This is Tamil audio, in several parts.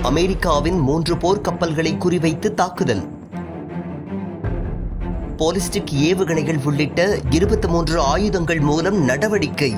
அமெரிக்காவின் மூன்று போர்க்கப்பல்களை குறிவைத்து தாக்குதல் பாலிஸ்டிக் ஏவுகணைகள் உள்ளிட்ட இருபத்தி மூன்று ஆயுதங்கள் மூலம் நடவடிக்கை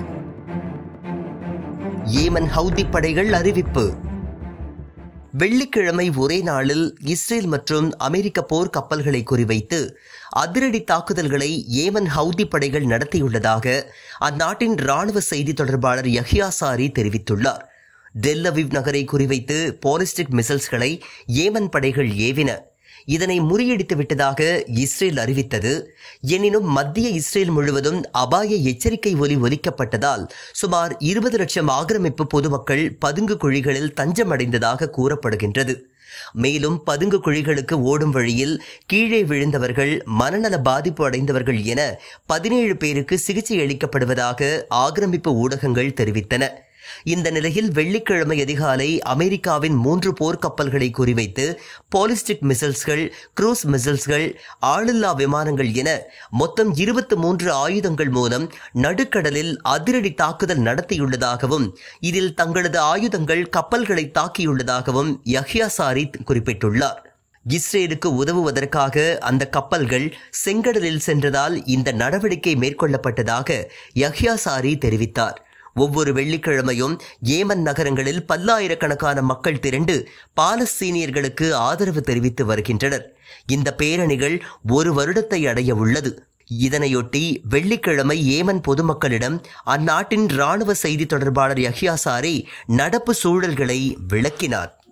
ஏமன் ஹவுதி படைகள் அறிவிப்பு வெள்ளிக்கிழமை ஒரே நாளில் இஸ்ரேல் மற்றும் அமெரிக்க போர் கப்பல்களை குறிவைத்து அதிரடி தாக்குதல்களை ஏமன் ஹவுதி படைகள் நடத்தியுள்ளதாக அந்நாட்டின் ராணுவ செய்தி தொடர்பாளர் யஹ்யா சாரி தெரிவித்துள்ளார் டெல் அவிவ் நகரை குறிவைத்து பாலிஸ்டிக் மிசைல்ஸ்களை ஏமன் படைகள் ஏவின இதனை முறியடித்து விட்டதாக இஸ்ரேல் அறிவித்தது எனினும் மத்திய இஸ்ரேல் முழுவதும் அபாய எச்சரிக்கை ஒலி ஒலிக்கப்பட்டதால் சுமார் இருபது லட்சம் ஆக்கிரமிப்பு பொதுமக்கள் பதுங்கு குழிகளில் தஞ்சமடைந்ததாக கூறப்படுகின்றது மேலும் பதுங்கு குழிகளுக்கு ஓடும் வழியில் கீழே விழுந்தவர்கள் மனநல பாதிப்பு அடைந்தவர்கள் என பதினேழு பேருக்கு சிகிச்சை அளிக்கப்படுவதாக ஆக்கிரமிப்பு ஊடகங்கள் தெரிவித்தன இந்த நிலையில் வெள்ளிக்கிழமை அதிகாலை அமெரிக்காவின் மூன்று போர்க்கப்பல்களை குறிவைத்து பாலிஸ்டிக் மிசைல்ஸ்கள் குரூஸ் மிசைல்ஸ்கள் ஆளில்லா விமானங்கள் என மொத்தம் இருபத்தி மூன்று ஆயுதங்கள் மூலம் நடுக்கடலில் அதிரடி தாக்குதல் நடத்தியுள்ளதாகவும் இதில் தங்களது ஆயுதங்கள் கப்பல்களை தாக்கியுள்ளதாகவும் யஹ்யா சாரி குறிப்பிட்டுள்ளார் இஸ்ரேலுக்கு உதவுவதற்காக அந்த கப்பல்கள் செங்கடலில் சென்றதால் இந்த நடவடிக்கை மேற்கொள்ளப்பட்டதாக யஹ்யா சாரி தெரிவித்தார் ஒவ்வொரு வெள்ளிக்கிழமையும் ஏமன் நகரங்களில் பல்லாயிரக்கணக்கான மக்கள் திரண்டு பாலஸ்தீனியர்களுக்கு ஆதரவு தெரிவித்து வருகின்றனர் இந்த பேரணிகள் ஒரு வருடத்தை அடைய உள்ளது இதனையொட்டி வெள்ளிக்கிழமை ஏமன் பொதுமக்களிடம் அந்நாட்டின் ராணுவ செய்தி தொடர்பாளர் யஹ்யா சாரி நடப்பு சூழல்களை விளக்கினார்